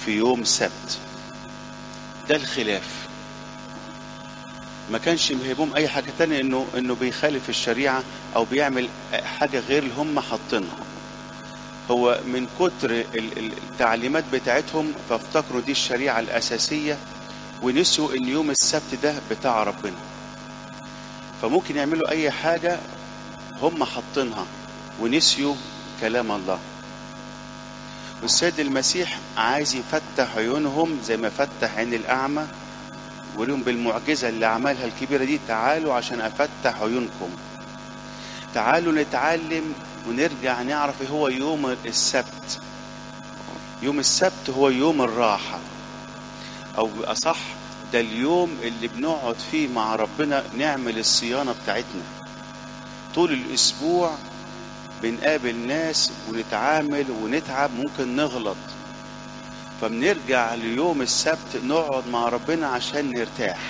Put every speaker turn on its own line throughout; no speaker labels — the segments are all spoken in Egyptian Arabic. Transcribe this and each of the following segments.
في يوم سبت ده الخلاف ما كانش مهمهم اي حاجه تانية انه انه بيخالف الشريعه او بيعمل حاجه غير اللي هم حاطينها هو من كتر ال- ال- التعليمات بتاعتهم فافتكروا دي الشريعه الاساسيه ونسوا ان يوم السبت ده بتاع ربنا فممكن يعملوا اي حاجه هم حاطينها ونسيوا كلام الله والسيد المسيح عايز يفتح عيونهم زي ما فتح عين الأعمى وليهم بالمعجزة اللي عملها الكبيرة دي تعالوا عشان أفتح عيونكم تعالوا نتعلم ونرجع نعرف إيه هو يوم السبت يوم السبت هو يوم الراحة أو بأصح ده اليوم اللي بنقعد فيه مع ربنا نعمل الصيانة بتاعتنا طول الأسبوع بنقابل ناس ونتعامل ونتعب ممكن نغلط فبنرجع ليوم السبت نقعد مع ربنا عشان نرتاح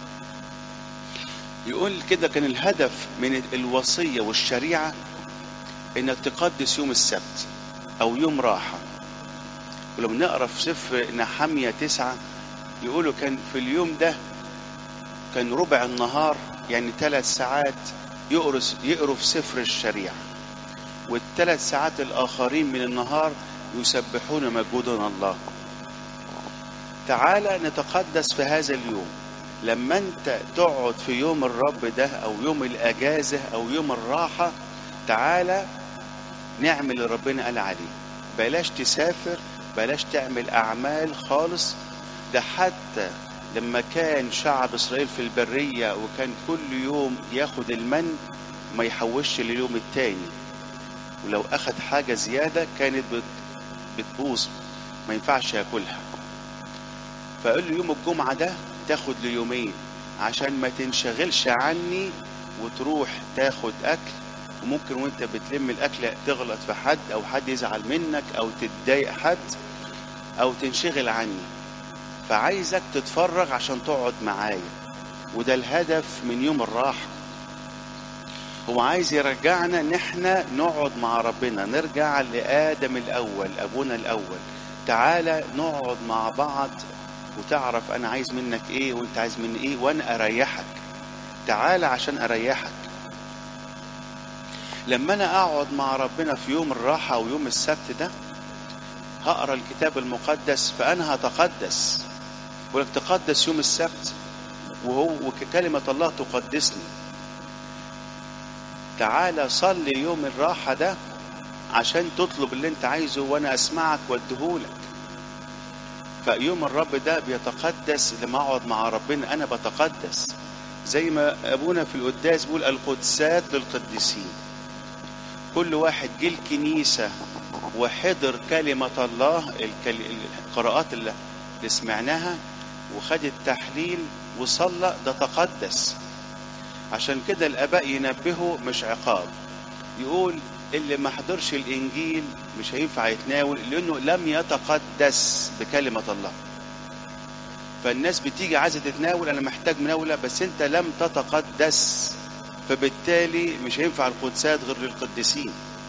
يقول كده كان الهدف من الوصية والشريعة انك تقدس يوم السبت او يوم راحة ولو نقرا في سفر نحمية تسعة يقولوا كان في اليوم ده كان ربع النهار يعني ثلاث ساعات يقرس يقروا في سفر الشريعة والثلاث ساعات الآخرين من النهار يسبحون مجودا الله تعالى نتقدس في هذا اليوم لما انت تقعد في يوم الرب ده او يوم الاجازة او يوم الراحة تعالى نعمل اللي ربنا قال عليه بلاش تسافر بلاش تعمل اعمال خالص ده حتى لما كان شعب اسرائيل في البرية وكان كل يوم ياخد المن ما يحوش لليوم التاني ولو اخد حاجة زيادة كانت بت- بتبوظ ما ينفعش ياكلها فقال له يوم الجمعة ده تاخد ليومين عشان ما تنشغلش عني وتروح تاخد اكل وممكن وانت بتلم الاكل تغلط في حد او حد يزعل منك او تتضايق حد او تنشغل عني فعايزك تتفرغ عشان تقعد معايا وده الهدف من يوم الراحة هو عايز يرجعنا ان احنا نقعد مع ربنا نرجع لآدم الأول أبونا الأول تعالى نقعد مع بعض وتعرف أنا عايز منك إيه وأنت عايز مني إيه وأنا أريحك تعالى عشان أريحك لما أنا أقعد مع ربنا في يوم الراحة ويوم السبت ده هقرا الكتاب المقدس فأنا هتقدس ولك تقدس يوم السبت وهو وكلمة الله تقدسني تعالى صلي يوم الراحة ده عشان تطلب اللي انت عايزه وانا اسمعك واديهولك فيوم الرب ده بيتقدس لما اقعد مع ربنا انا بتقدس زي ما ابونا في القداس بيقول القدسات للقديسين كل واحد جه الكنيسة وحضر كلمة الله الكل... القراءات اللي اللي سمعناها وخد التحليل وصلى ده تقدس عشان كده الآباء ينبهوا مش عقاب يقول اللي ما حضرش الإنجيل مش هينفع يتناول لأنه لم يتقدس بكلمة الله فالناس بتيجي عايزة تتناول أنا محتاج مناولة بس أنت لم تتقدس فبالتالي مش هينفع القدسات غير للقديسين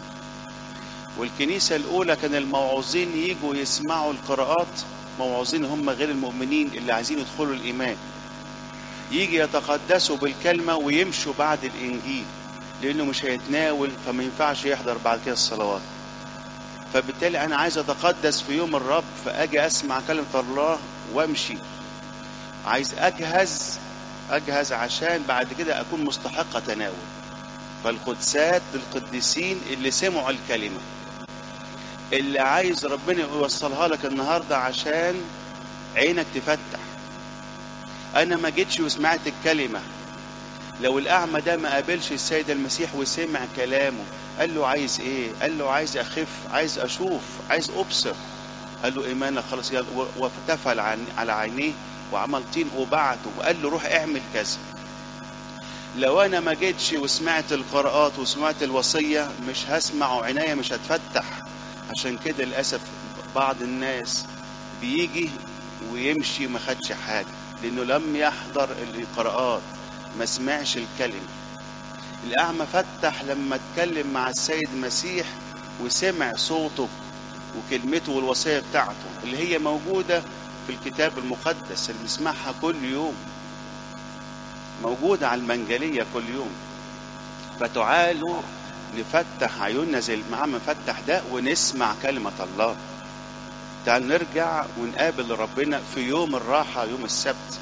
والكنيسة الأولى كان الموعوظين يجوا يسمعوا القراءات موعوظين هم غير المؤمنين اللي عايزين يدخلوا الإيمان يجي يتقدسوا بالكلمة ويمشوا بعد الإنجيل لأنه مش هيتناول فما ينفعش يحضر بعد كده الصلوات فبالتالي أنا عايز أتقدس في يوم الرب فأجي أسمع كلمة الله وأمشي عايز أجهز أجهز عشان بعد كده أكون مستحق أتناول فالقدسات للقديسين اللي سمعوا الكلمة اللي عايز ربنا يوصلها لك النهاردة عشان عينك تفتح انا ما جيتش وسمعت الكلمه لو الاعمى ده ما قابلش السيد المسيح وسمع كلامه قال له عايز ايه قال له عايز اخف عايز اشوف عايز ابصر قال له ايمانك خلاص يلا وفتفل عن على عينيه وعمل طين وبعته وقال له روح اعمل كذا لو انا ما جيتش وسمعت القراءات وسمعت الوصيه مش هسمع وعناية مش هتفتح عشان كده للاسف بعض الناس بيجي ويمشي ما خدش حاجه لانه لم يحضر القراءات ما سمعش الكلمة الأعمى فتح لما اتكلم مع السيد المسيح وسمع صوته وكلمته والوصية بتاعته اللي هي موجودة في الكتاب المقدس اللي بنسمعها كل يوم موجودة على المنجلية كل يوم فتعالوا نفتح عيوننا زي المعام فتح ده ونسمع كلمة الله تعال نرجع ونقابل ربنا في يوم الراحة يوم السبت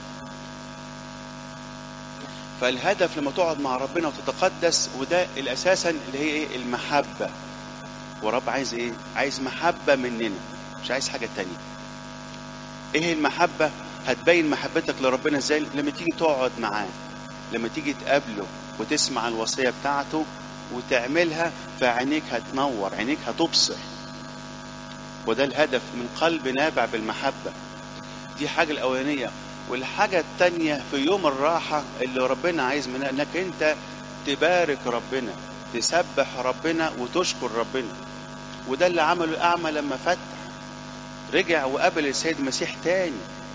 فالهدف لما تقعد مع ربنا وتتقدس وده الأساسا اللي هي ايه المحبة ورب عايز ايه عايز محبة مننا مش عايز حاجة تانية ايه المحبة هتبين محبتك لربنا ازاي لما تيجي تقعد معاه لما تيجي تقابله وتسمع الوصية بتاعته وتعملها فعينيك هتنور عينيك هتبصر وده الهدف من قلب نابع بالمحبة دي حاجة الأولانية والحاجة التانية في يوم الراحة اللي ربنا عايز منها انك انت تبارك ربنا تسبح ربنا وتشكر ربنا وده اللي عمله الأعمى لما فتح رجع وقابل السيد المسيح تاني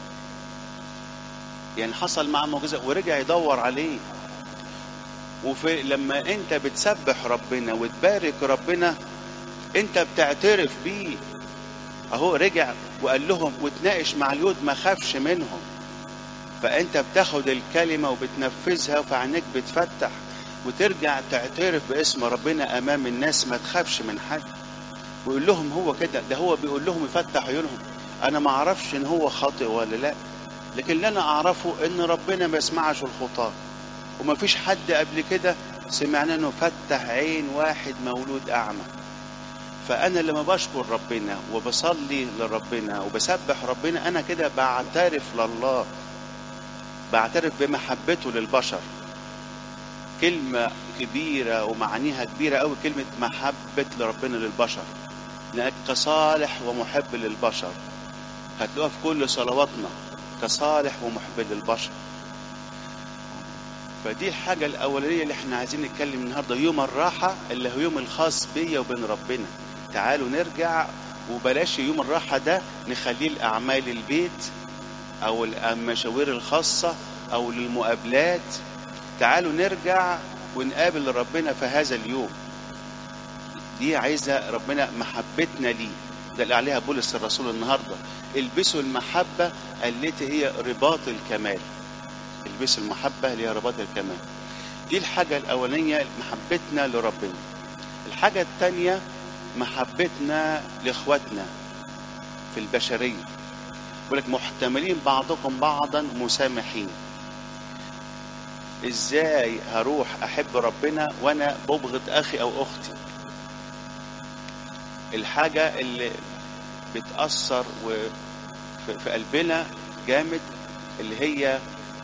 يعني حصل معاه معجزة ورجع يدور عليه وفي لما انت بتسبح ربنا وتبارك ربنا انت بتعترف بيه اهو رجع وقال لهم وتناقش مع اليهود ما خافش منهم فانت بتاخد الكلمة وبتنفذها فعينيك بتفتح وترجع تعترف باسم ربنا امام الناس ما تخافش من حد ويقول لهم هو كده ده هو بيقول لهم يفتح عيونهم انا ما اعرفش ان هو خاطئ ولا لا لكن اللي انا اعرفه ان ربنا ما يسمعش الخطاه وما فيش حد قبل كده سمعنا انه فتح عين واحد مولود اعمى فانا لما بشكر ربنا وبصلي لربنا وبسبح ربنا انا كده بعترف لله بعترف بمحبته للبشر كلمة كبيرة ومعانيها كبيرة أوي كلمة محبة لربنا للبشر لأنك كصالح ومحب للبشر هتلاقوها في كل صلواتنا كصالح ومحب للبشر فدي الحاجة الأولانية اللي احنا عايزين نتكلم النهاردة يوم الراحة اللي هو يوم الخاص بيا وبين ربنا تعالوا نرجع وبلاش يوم الراحة ده نخليه لأعمال البيت أو المشاوير الخاصة أو للمقابلات تعالوا نرجع ونقابل ربنا في هذا اليوم دي عايزة ربنا محبتنا ليه ده اللي عليها بولس الرسول النهاردة البسوا المحبة التي هي رباط الكمال البسوا المحبة اللي هي رباط الكمال دي الحاجة الأولانية محبتنا لربنا الحاجة الثانية محبتنا لإخواتنا في البشرية يقول لك محتملين بعضكم بعضا مسامحين ازاي هروح احب ربنا وانا ببغض اخي او اختي الحاجة اللي بتأثر في قلبنا جامد اللي هي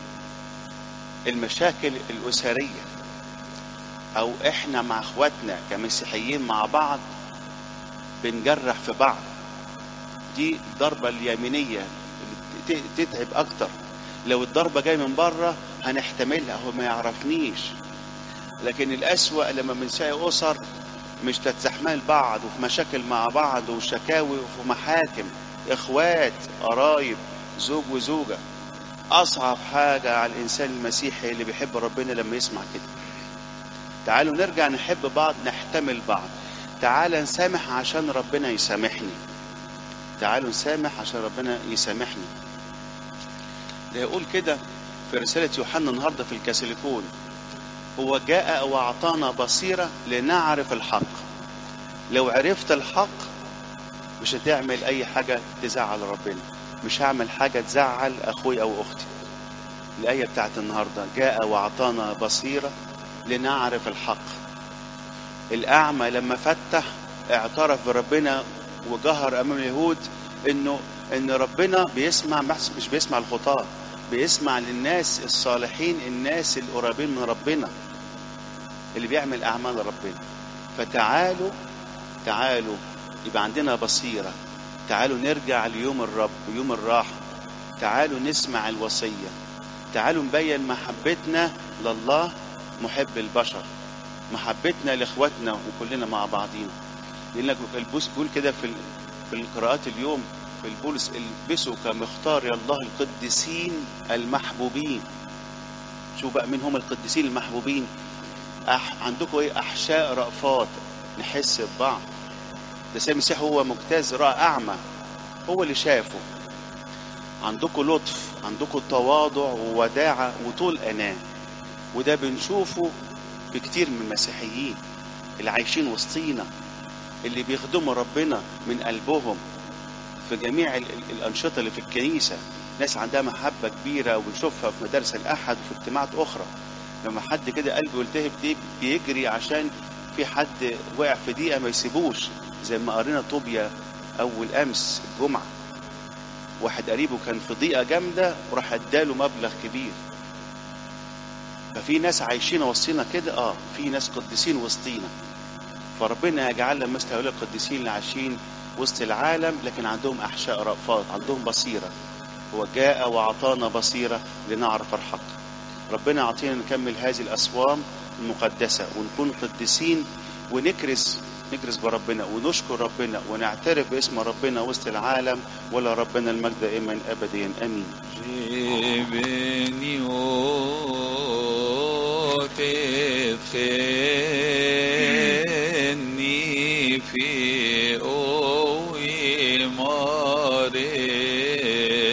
المشاكل الأسرية أو إحنا مع إخواتنا كمسيحيين مع بعض بنجرح في بعض دي الضربة اليمينية اللي تتعب أكتر لو الضربة جاية من بره هنحتملها هو ما يعرفنيش لكن الأسوأ لما بنساعي أسر مش تتزحمل بعض وفي مشاكل مع بعض وشكاوي وفي محاكم إخوات قرايب زوج وزوجة أصعب حاجة على الإنسان المسيحي اللي بيحب ربنا لما يسمع كده تعالوا نرجع نحب بعض نحتمل بعض تعال نسامح عشان ربنا يسامحني تعالوا نسامح عشان ربنا يسامحني ده يقول كده في رسالة يوحنا النهاردة في الكاثوليكون هو جاء وأعطانا بصيرة لنعرف الحق لو عرفت الحق مش هتعمل أي حاجة تزعل ربنا مش هعمل حاجة تزعل أخوي أو أختي الآية بتاعت النهاردة جاء وأعطانا بصيرة لنعرف الحق الأعمى لما فتح اعترف بربنا وجهر أمام اليهود إنه إن ربنا بيسمع مش بيسمع الخطاة بيسمع للناس الصالحين الناس القريبين من ربنا اللي بيعمل أعمال ربنا فتعالوا تعالوا يبقى عندنا بصيرة تعالوا نرجع ليوم الرب ويوم الراحة تعالوا نسمع الوصية تعالوا نبين محبتنا لله محب البشر محبتنا لاخواتنا وكلنا مع بعضينا لانك البوس بيقول كده في في القراءات اليوم في البولس البسوا كمختار الله القديسين المحبوبين شوف بقى مين هم القديسين المحبوبين أح... عندكم ايه احشاء رأفات نحس ببعض ده سيد المسيح هو مجتاز رأى أعمى هو اللي شافه عندكم لطف عندكم تواضع ووداعة وطول أناة وده بنشوفه في كتير من المسيحيين اللي عايشين وسطينا اللي بيخدموا ربنا من قلبهم في جميع ال- ال- الأنشطة اللي في الكنيسة ناس عندها محبة كبيرة وبنشوفها في مدارس الأحد وفي اجتماعات أخرى لما حد كده قلبه يلتهب دي بيجري عشان في حد وقع في دقيقة ما يسيبوش زي ما قرينا طوبيا أول أمس الجمعة واحد قريبه كان في ضيقة جامدة وراح اداله مبلغ كبير ففي ناس عايشين وسطينا كده اه في ناس قديسين وسطينا فربنا يجعلنا مثل هؤلاء القديسين اللي عايشين وسط العالم لكن عندهم احشاء رأفات عندهم بصيره هو جاء وأعطانا بصيرة لنعرف الحق ربنا يعطينا نكمل هذه الأصوام المقدسة ونكون قديسين ونكرز نكرز بربنا ونشكر ربنا ونعترف باسم ربنا وسط العالم ولا ربنا المجد دائما أبديا أمين
Revenio te